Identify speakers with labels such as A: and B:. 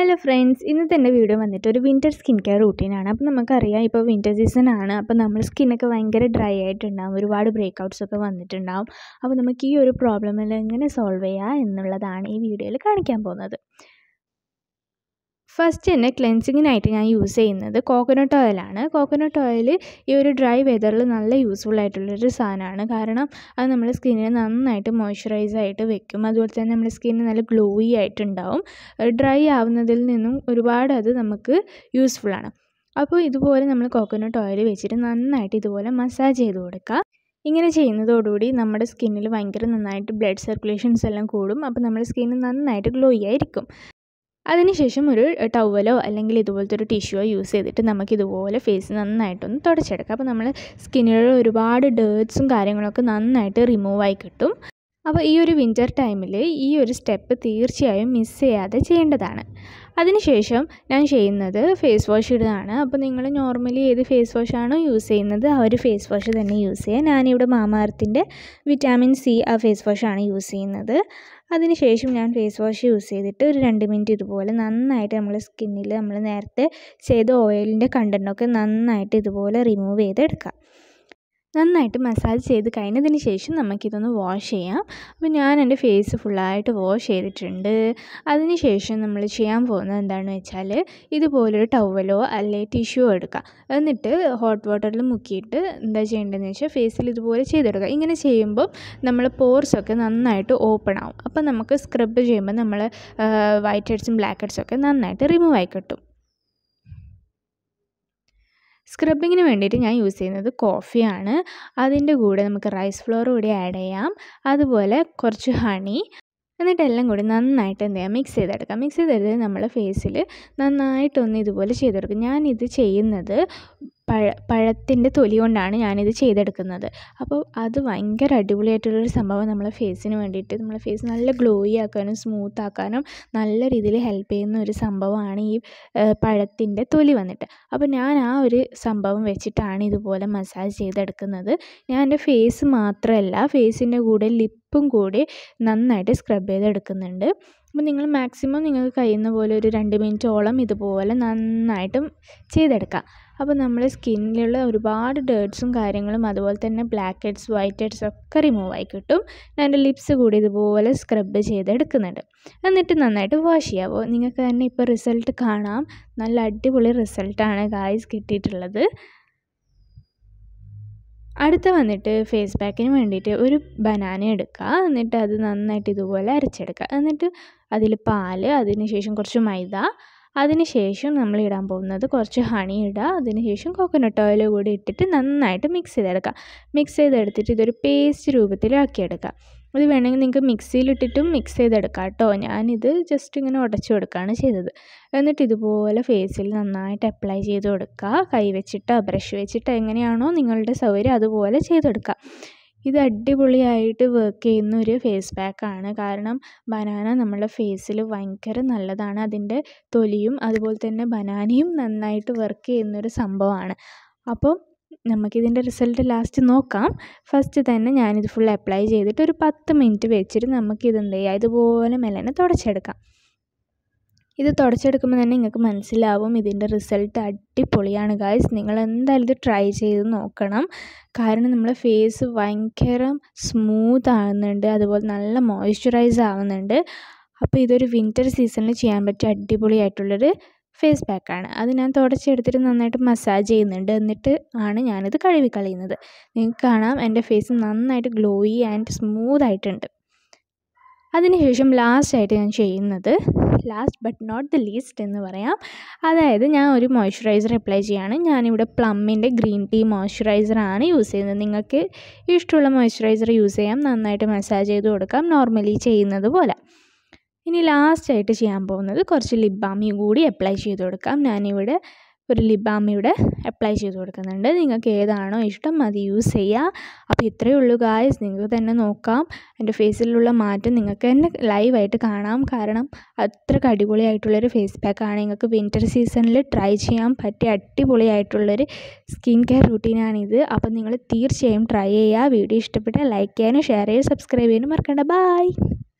A: hello friends ഇന്നത്തെ എൻ്റെ video വന്നിട്ട് ഒരു വിൻ്റർ സ്കിൻ കെയർ റൂട്ടീനാണ് അപ്പോൾ നമുക്കറിയാം ഇപ്പോൾ വിൻ്റർ സീസൺ ആണ് അപ്പോൾ നമ്മൾ സ്കിന്നൊക്കെ ഭയങ്കര ഡ്രൈ ആയിട്ടുണ്ടാവും ഒരുപാട് ബ്രേക്ക് ഔട്ട്സ് ഒക്കെ വന്നിട്ടുണ്ടാവും അപ്പോൾ നമുക്ക് ഈ ഒരു പ്രോബ്ലമിൽ എങ്ങനെ സോൾവ് ചെയ്യുക എന്നുള്ളതാണ് ഈ വീഡിയോയിൽ കാണിക്കാൻ പോകുന്നത് ഫസ്റ്റ് തന്നെ ക്ലെൻസിങ്ങിനായിട്ട് ഞാൻ യൂസ് ചെയ്യുന്നത് കോക്കനട്ട് ഓയിലാണ് കോക്കനട്ട് ഓയിൽ ഈ ഒരു ഡ്രൈ വെതറിൽ നല്ല യൂസ്ഫുൾ ആയിട്ടുള്ളൊരു സാധനമാണ് കാരണം അത് നമ്മുടെ സ്കിന്നിനെ നന്നായിട്ട് മോയ്സ്ചറൈസ് ആയിട്ട് വെക്കും അതുപോലെ തന്നെ നമ്മുടെ സ്കിന്ന് നല്ല ഗ്ലോയി ആയിട്ടുണ്ടാവും ഡ്രൈ ആവുന്നതിൽ നിന്നും ഒരുപാട് അത് നമുക്ക് യൂസ്ഫുള്ളാണ് അപ്പോൾ ഇതുപോലെ നമ്മൾ കോക്കനട്ട് ഓയിൽ വെച്ചിട്ട് നന്നായിട്ട് ഇതുപോലെ മസാജ് ചെയ്ത് കൊടുക്കുക ഇങ്ങനെ ചെയ്യുന്നതോടുകൂടി നമ്മുടെ സ്കിന്നിൽ ഭയങ്കര നന്നായിട്ട് ബ്ലഡ് സർക്കുലേഷൻസ് എല്ലാം കൂടും അപ്പോൾ നമ്മുടെ സ്കിന്ന് നന്നായിട്ട് ഗ്ലോയി ആയിരിക്കും അതിനുശേഷം ഒരു ടവലോ അല്ലെങ്കിൽ ഇതുപോലത്തെ ഒരു ടിഷ്യൂയോ യൂസ് ചെയ്തിട്ട് നമുക്ക് ഇതുപോലെ ഫേസ് നന്നായിട്ടൊന്ന് തുടച്ചെടുക്കാം അപ്പോൾ നമ്മൾ സ്കിന്നിലുള്ള ഒരുപാട് ഡേർട്സും കാര്യങ്ങളൊക്കെ നന്നായിട്ട് റിമൂവ് ആയി കിട്ടും അപ്പോൾ ഈ ഒരു വിൻ്റർ ടൈമിൽ ഈ ഒരു സ്റ്റെപ്പ് തീർച്ചയായും മിസ് ചെയ്യാതെ ചെയ്യേണ്ടതാണ് അതിനുശേഷം ഞാൻ ചെയ്യുന്നത് ഫേസ് വാഷ് ഇടുകയാണ് അപ്പോൾ നിങ്ങൾ നോർമലി ഏത് ഫേസ് വാഷാണോ യൂസ് ചെയ്യുന്നത് ആ ഒരു ഫേസ് വാഷ് തന്നെ യൂസ് ചെയ്യുക ഞാനിവിടെ മാമാർത്തിൻ്റെ വിറ്റാമിൻ സി ആ ഫേസ് വാഷാണ് യൂസ് ചെയ്യുന്നത് അതിനുശേഷം ഞാൻ ഫേസ് വാഷ് യൂസ് ചെയ്തിട്ട് ഒരു രണ്ട് മിനിറ്റ് ഇതുപോലെ നന്നായിട്ട് നമ്മൾ സ്കിന്നിൽ നമ്മൾ നേരത്തെ ചെയ്ത ഓയിലിൻ്റെ കണ്ടൻറ്റൊക്കെ നന്നായിട്ട് ഇതുപോലെ റിമൂവ് ചെയ്തെടുക്കാം നന്നായിട്ട് മസാജ് ചെയ്ത് കഴിഞ്ഞതിന് ശേഷം നമുക്കിതൊന്ന് വാഷ് ചെയ്യാം അപ്പോൾ ഞാൻ എൻ്റെ ഫേസ് ഫുള്ളായിട്ട് വാഷ് ചെയ്തിട്ടുണ്ട് അതിന് ശേഷം നമ്മൾ ചെയ്യാൻ പോകുന്നത് എന്താണെന്ന് വെച്ചാൽ ഇതുപോലൊരു ടവലോ അല്ലെങ്കിൽ ടിഷ്യൂ എടുക്കുക എന്നിട്ട് ഹോട്ട് വാട്ടറിൽ മുക്കിയിട്ട് എന്താ ചെയ്യേണ്ടതെന്ന് വെച്ചാൽ ഫേസിൽ ഇതുപോലെ ചെയ്തെടുക്കുക ഇങ്ങനെ ചെയ്യുമ്പോൾ നമ്മൾ പോർസൊക്കെ നന്നായിട്ട് ഓപ്പൺ ആവും അപ്പോൾ നമുക്ക് സ്ക്രബ് ചെയ്യുമ്പോൾ നമ്മൾ വൈറ്റ് ഹെഡ്സും ബ്ലാക്ക് ഹെഡ്സും ഒക്കെ നന്നായിട്ട് റിമൂവ് ആയി കിട്ടും സ്ക്രബിങ്ങിന് വേണ്ടിയിട്ട് ഞാൻ യൂസ് ചെയ്യുന്നത് കോഫിയാണ് അതിൻ്റെ കൂടെ നമുക്ക് റൈസ് ഫ്ലോർ കൂടി ആഡ് ചെയ്യാം അതുപോലെ കുറച്ച് ഹണി എന്നിട്ട് എല്ലാം കൂടി നന്നായിട്ട് എന്ത് ചെയ്യാം മിക്സ് ചെയ്തെടുക്കാം മിക്സ് ചെയ്തെടുത്ത് നമ്മൾ ഫേസിൽ നന്നായിട്ടൊന്ന് ഇതുപോലെ ചെയ്തെടുക്കും ഞാനിത് ചെയ്യുന്നത് പഴ പഴത്തിൻ്റെ തൊലി കൊണ്ടാണ് ഞാനിത് ചെയ്തെടുക്കുന്നത് അപ്പോൾ അത് ഭയങ്കര അടിപൊളിയായിട്ടുള്ളൊരു സംഭവം നമ്മളെ ഫേസിന് വേണ്ടിയിട്ട് നമ്മളെ ഫേസ് നല്ല ഗ്ലോയി ആക്കാനും സ്മൂത്ത് ആക്കാനും നല്ല രീതിയിൽ ഹെൽപ്പ് ചെയ്യുന്ന ഒരു സംഭവമാണ് ഈ പഴത്തിൻ്റെ തൊലി വന്നിട്ട് അപ്പോൾ ഞാൻ ആ ഒരു സംഭവം വെച്ചിട്ടാണ് ഇതുപോലെ മസാജ് ചെയ്തെടുക്കുന്നത് ഞാൻ എൻ്റെ ഫേസ് മാത്രമല്ല ഫേസിൻ്റെ കൂടെ ലിപ്പും കൂടി നന്നായിട്ട് സ്ക്രബ് ചെയ്തെടുക്കുന്നുണ്ട് അപ്പോൾ നിങ്ങൾ മാക്സിമം നിങ്ങൾക്ക് കഴിയുന്ന പോലെ ഒരു രണ്ട് മിനിറ്റോളം ഇതുപോലെ നന്നായിട്ടും ചെയ്തെടുക്കാം അപ്പോൾ നമ്മൾ സ്കിന്നിലുള്ള ഒരുപാട് ഡേർട്സും കാര്യങ്ങളും അതുപോലെ തന്നെ ബ്ലാക്ക് ഹെഡ്സ് വൈറ്റ് ഹെഡ്സ് ഒക്കെ റിമൂവ് ആയി കിട്ടും ഞാൻ എൻ്റെ ലിപ്സ് കൂടി ഇതുപോലെ സ്ക്രബ് ചെയ്തെടുക്കുന്നുണ്ട് എന്നിട്ട് നന്നായിട്ട് വാഷ് ചെയ്യാമോ നിങ്ങൾക്ക് തന്നെ ഇപ്പോൾ റിസൾട്ട് കാണാം നല്ല അടിപൊളി റിസൾട്ടാണ് ഗായ്സ് കിട്ടിയിട്ടുള്ളത് അടുത്ത വന്നിട്ട് ഫേസ് പാക്കിന് വേണ്ടിയിട്ട് ഒരു ബനാന എടുക്കുക എന്നിട്ട് അത് നന്നായിട്ട് ഇതുപോലെ അരച്ചെടുക്കുക എന്നിട്ട് അതിൽ പാൽ അതിന് ശേഷം കുറച്ച് മൈദ അതിന് ശേഷം നമ്മൾ ഇടാൻ പോകുന്നത് കുറച്ച് ഹണി ഇടുക അതിന് ശേഷം കോക്കനട്ട് ഓയിൽ കൂടി ഇട്ടിട്ട് നന്നായിട്ട് മിക്സ് ചെയ്തെടുക്കുക മിക്സ് ചെയ്തെടുത്തിട്ട് ഇതൊരു പേസ്റ്റ് രൂപത്തിലാക്കിയെടുക്കുക അത് വേണമെങ്കിൽ നിങ്ങൾക്ക് മിക്സിയിലിട്ടിട്ടും മിക്സ് ചെയ്തെടുക്കാം കേട്ടോ ഞാനിത് ജസ്റ്റ് ഇങ്ങനെ ഉടച്ചു കൊടുക്കുകയാണ് ചെയ്തത് എന്നിട്ട് ഇതുപോലെ ഫേസിൽ നന്നായിട്ട് അപ്ലൈ ചെയ്ത് കൊടുക്കുക കൈ വെച്ചിട്ടോ ബ്രഷ് വെച്ചിട്ടോ എങ്ങനെയാണോ നിങ്ങളുടെ സൗകര്യം അതുപോലെ ചെയ്തെടുക്കുക ഇത് അടിപൊളിയായിട്ട് വർക്ക് ചെയ്യുന്ന ഒരു ഫേസ് പാക്കാണ് കാരണം ബനാന നമ്മുടെ ഫേസിൽ ഭയങ്കര നല്ലതാണ് അതിൻ്റെ തൊലിയും അതുപോലെ തന്നെ ബനാനയും നന്നായിട്ട് വർക്ക് ചെയ്യുന്നൊരു സംഭവമാണ് അപ്പോൾ നമുക്കിതിൻ്റെ റിസൾട്ട് ലാസ്റ്റ് നോക്കാം ഫസ്റ്റ് തന്നെ ഞാനിത് ഫുൾ അപ്ലൈ ചെയ്തിട്ട് ഒരു പത്ത് മിനിറ്റ് വെച്ചിട്ട് നമുക്കിത് എന്ത് ചെയ്യാം ഇതുപോലെ മെല്ലനെ തുടച്ചെടുക്കാം ഇത് തുടച്ചെടുക്കുമ്പോൾ തന്നെ നിങ്ങൾക്ക് മനസ്സിലാവും ഇതിൻ്റെ റിസൾട്ട് അടിപൊളിയാണ് ഗായ്സ് നിങ്ങൾ എന്തായാലും ഇത് ട്രൈ ചെയ്ത് നോക്കണം കാരണം നമ്മുടെ ഫേസ് ഭയങ്കര സ്മൂത്ത് ആവുന്നുണ്ട് അതുപോലെ നല്ല മോയ്സ്ചറൈസ് ആവുന്നുണ്ട് അപ്പോൾ ഇതൊരു വിൻ്റർ സീസണിൽ ചെയ്യാൻ പറ്റിയ അടിപൊളിയായിട്ടുള്ളൊരു ഫേസ് പാക്കാണ് അത് ഞാൻ തുടച്ചെടുത്തിട്ട് നന്നായിട്ട് മസാജ് ചെയ്യുന്നുണ്ട് എന്നിട്ട് ആണ് ഞാനിത് കഴുകി കളയുന്നത് നിങ്ങൾക്ക് കാണാം എൻ്റെ ഫേസ് നന്നായിട്ട് ഗ്ലോയി ആൻഡ് സ്മൂത്ത് ആയിട്ടുണ്ട് അതിനുശേഷം ലാസ്റ്റായിട്ട് ഞാൻ ചെയ്യുന്നത് last but not the least എന്ന് പറയാം അതായത് ഞാൻ ഒരു മോയ്സ്ചറൈസർ അപ്ലൈ ചെയ്യുകയാണ് ഞാനിവിടെ പ്ലമ്മിൻ്റെ ഗ്രീൻ ടീ മോയ്സ്ചറൈസറാണ് യൂസ് ചെയ്യുന്നത് നിങ്ങൾക്ക് ഇഷ്ടമുള്ള മോയ്സ്ചറൈസർ യൂസ് ചെയ്യാം നന്നായിട്ട് മസാജ് ചെയ്ത് കൊടുക്കാം നോർമലി ചെയ്യുന്നത് പോലെ ഇനി ലാസ്റ്റായിട്ട് ചെയ്യാൻ പോകുന്നത് കുറച്ച് ലിപ് ബാമി കൂടി അപ്ലൈ ചെയ്ത് കൊടുക്കാം ഞാനിവിടെ ഒരു ലിപ് ബാം ഇവിടെ അപ്ലൈ ചെയ്ത് കൊടുക്കുന്നുണ്ട് നിങ്ങൾക്ക് ഏതാണോ ഇഷ്ടം അത് യൂസ് ചെയ്യുക അപ്പോൾ ഇത്രയേ ഉള്ളൂ ഗായ്സ് നിങ്ങൾക്ക് തന്നെ നോക്കാം എൻ്റെ ഫേസിലുള്ള മാറ്റം നിങ്ങൾക്ക് തന്നെ ലൈവായിട്ട് കാണാം കാരണം അത്രയ്ക്ക് അടിപൊളിയായിട്ടുള്ളൊരു ഫേസ് പാക്കാണ് നിങ്ങൾക്ക് വിൻ്റർ സീസണിൽ ട്രൈ ചെയ്യാൻ പറ്റിയ അടിപൊളിയായിട്ടുള്ളൊരു സ്കിൻ കെയർ റുട്ടീനാണിത് അപ്പോൾ നിങ്ങൾ തീർച്ചയായും ട്രൈ ചെയ്യുക വീഡിയോ ഇഷ്ടപ്പെട്ടാൽ ലൈക്ക് ചെയ്യാനും ഷെയർ ചെയ്യാനും സബ്സ്ക്രൈബ് ചെയ്യാനും മറക്കണ്ട ബൈ